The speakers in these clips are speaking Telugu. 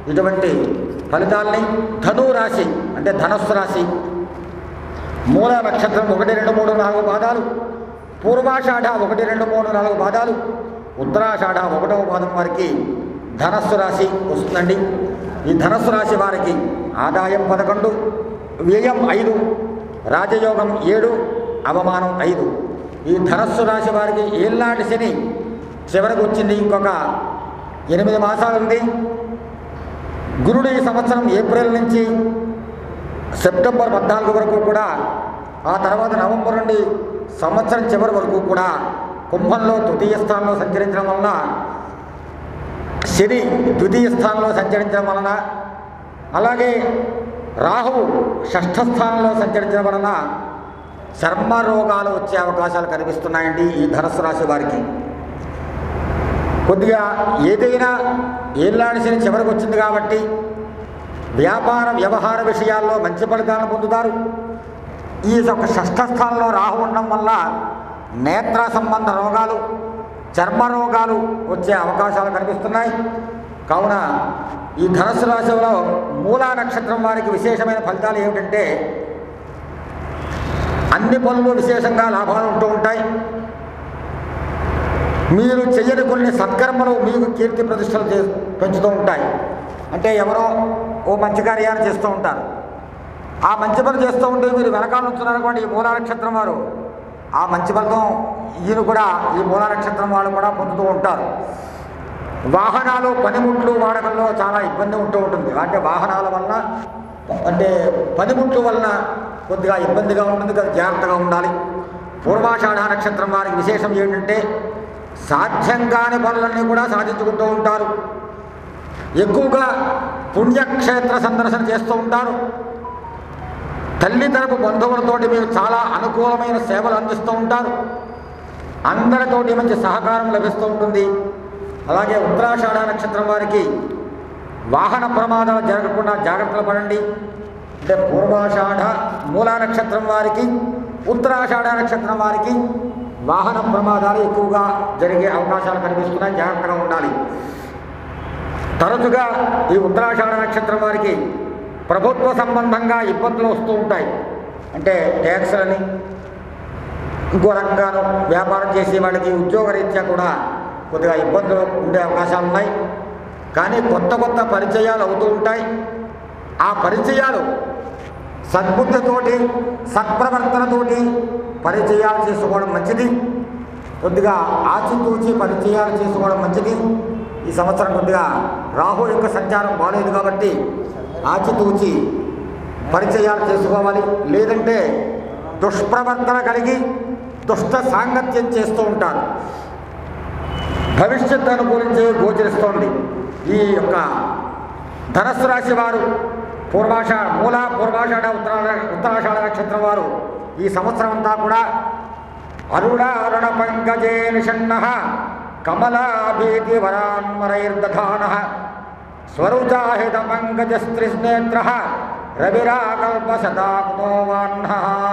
ఇటువంటి ఫలితాల్ని ధను రాశి అంటే ధనస్సు రాశి మూల నక్షత్రం ఒకటి రెండు మూడు నాలుగు పాదాలు పూర్వాషాఢ ఒకటి రెండు మూడు నాలుగు పాదాలు ఉత్తరాషాఢ ఒకటవ పాదం వారికి ధనస్సు రాశి వస్తుందండి ఈ ధనస్సు రాశి వారికి ఆదాయం పదకొండు వ్యయం ఐదు రాజయోగం ఏడు అవమానం ఐదు ఈ ధనస్సు రాశి వారికి ఏళ్ళనాటి శని చివరికి వచ్చింది ఇంకొక ఎనిమిది మాసాలు ఉంది గురుడు ఈ సంవత్సరం ఏప్రిల్ నుంచి సెప్టెంబర్ పద్నాలుగు వరకు కూడా ఆ తర్వాత నవంబర్ నుండి సంవత్సరం చివరి వరకు కూడా కుంభంలో తృతీయ స్థానంలో సంచరించడం వలన శని ద్వితీయ స్థానంలో సంచరించడం వలన అలాగే రాహువు షష్ఠ స్థానంలో సంచరించడం వలన చర్మ రోగాలు వచ్చే అవకాశాలు కనిపిస్తున్నాయండి ఈ ధనస్సు రాశి వారికి కొద్దిగా ఏదైనా ఏళ్ళాడి శని చివరికి వచ్చింది కాబట్టి వ్యాపార వ్యవహార విషయాల్లో మంచి ఫలితాలను పొందుతారు ఈ యొక్క షష్ఠ స్థానంలో రాహు ఉండడం వల్ల నేత్ర సంబంధ రోగాలు చర్మ రోగాలు వచ్చే అవకాశాలు కనిపిస్తున్నాయి కావున ఈ ధనుసు రాశిలో మూలా నక్షత్రం వారికి విశేషమైన ఫలితాలు ఏమిటంటే అన్ని పనులు విశేషంగా లాభాలు ఉంటూ ఉంటాయి మీరు చెయ్యని కొన్ని సత్కర్మలు మీకు కీర్తి ప్రతిష్టలు చే పెంచుతూ ఉంటాయి అంటే ఎవరో ఓ మంచి కార్యాలు చేస్తూ ఉంటారు ఆ మంచి పని చేస్తూ ఉంటే మీరు వెనకాల ఉంటున్నారనుకోండి ఈ మూలా నక్షత్రం వారు ఆ మంచి ఫలితం ఈయన కూడా ఈ మూలా నక్షత్రం వాళ్ళు కూడా పొందుతూ ఉంటారు వాహనాలు పనిముట్లు వాడకంలో చాలా ఇబ్బంది ఉంటూ ఉంటుంది అంటే వాహనాల వలన అంటే పనిముట్లు వలన కొద్దిగా ఇబ్బందిగా ఉంటుంది కదా జాగ్రత్తగా ఉండాలి పూర్వాషాఢ నక్షత్రం వారికి విశేషం ఏంటంటే సాధ్యం కాని పనులన్నీ కూడా సాధించుకుంటూ ఉంటారు ఎక్కువగా పుణ్యక్షేత్ర సందర్శన చేస్తూ ఉంటారు తల్లి తరపు బంధువులతోటి మీరు చాలా అనుకూలమైన సేవలు అందిస్తూ ఉంటారు అందరితోటి మంచి సహకారం లభిస్తూ ఉంటుంది అలాగే ఉత్తరాషాఢ నక్షత్రం వారికి వాహన ప్రమాదాలు జరగకుండా జాగ్రత్తలు పడండి అంటే పూర్వాషాఢ మూలా నక్షత్రం వారికి ఉత్తరాషాఢ నక్షత్రం వారికి వాహన ప్రమాదాలు ఎక్కువగా జరిగే అవకాశాలు కనిపిస్తున్నాయి జాగ్రత్తగా ఉండాలి తరచుగా ఈ ఉత్తరాషాఢ నక్షత్రం వారికి ప్రభుత్వ సంబంధంగా ఇబ్బందులు వస్తూ ఉంటాయి అంటే ట్యాక్స్లని ఇంకో రకంగాను వ్యాపారం చేసే వాళ్ళకి ఉద్యోగరీత్యా కూడా కొద్దిగా ఇబ్బందులు ఉండే అవకాశాలు ఉన్నాయి కానీ కొత్త కొత్త పరిచయాలు అవుతూ ఉంటాయి ఆ పరిచయాలు సద్బుద్ధితోటి సత్ప్రవర్తనతోటి పరిచయాలు చేసుకోవడం మంచిది కొద్దిగా ఆచితూచి పరిచయాలు చేసుకోవడం మంచిది ఈ సంవత్సరం కొద్దిగా రాహు యొక్క సంచారం బాగాలేదు కాబట్టి ఆచితూచి పరిచయాలు చేసుకోవాలి లేదంటే దుష్ప్రవర్తన కలిగి దుష్ట సాంగత్యం చేస్తూ ఉంటారు భవిష్యత్తు అనుకూలించే గోచరిస్తోంది ఈ యొక్క ధనస్సు రాశి వారు పూర్వాషాఢ మూల పూర్వాషాఢ ఉత్తరా ఉత్తరాషాఢ నక్షత్రం వారు ఈ సంవత్సరం అంతా కూడా అరుణారుణ పంకజే నిషన్న కమలాభీతి వరాన్మరైర్దధాన స్వరుచాహిత పంకజ స్త్రినేత్ర రవిరాకల్ప శతాబ్దోవాహ్న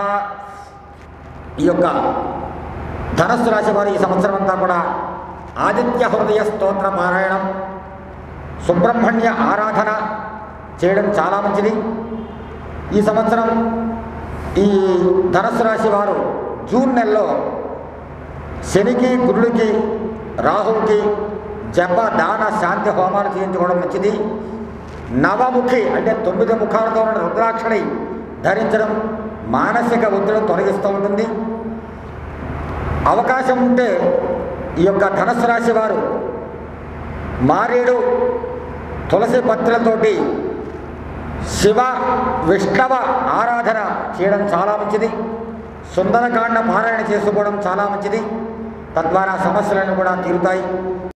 ఈ యొక్క ధనస్సు రాశి వారు ఈ సంవత్సరం అంతా కూడా ఆదిత్య హృదయ స్తోత్ర పారాయణం సుబ్రహ్మణ్య ఆరాధన చేయడం చాలా మంచిది ఈ సంవత్సరం ఈ ధనస్సు రాశి వారు జూన్ నెలలో శనికి గురుడికి రాహువుకి జప దాన శాంతి హోమాలు చేయించుకోవడం మంచిది నవముఖి అంటే తొమ్మిది ముఖాలతో ఉన్న రుద్రాక్షని ధరించడం మానసిక ఒత్తిడి తొలగిస్తూ ఉంటుంది అవకాశం ఉంటే ఈ యొక్క ధనస్సు రాశి వారు మారేడు తులసి పత్రలతోటి శివ విష్ణవ ఆరాధన చేయడం చాలా మంచిది సుందరకాండ పారాయణ చేసుకోవడం చాలా మంచిది తద్వారా సమస్యలను కూడా తీరుతాయి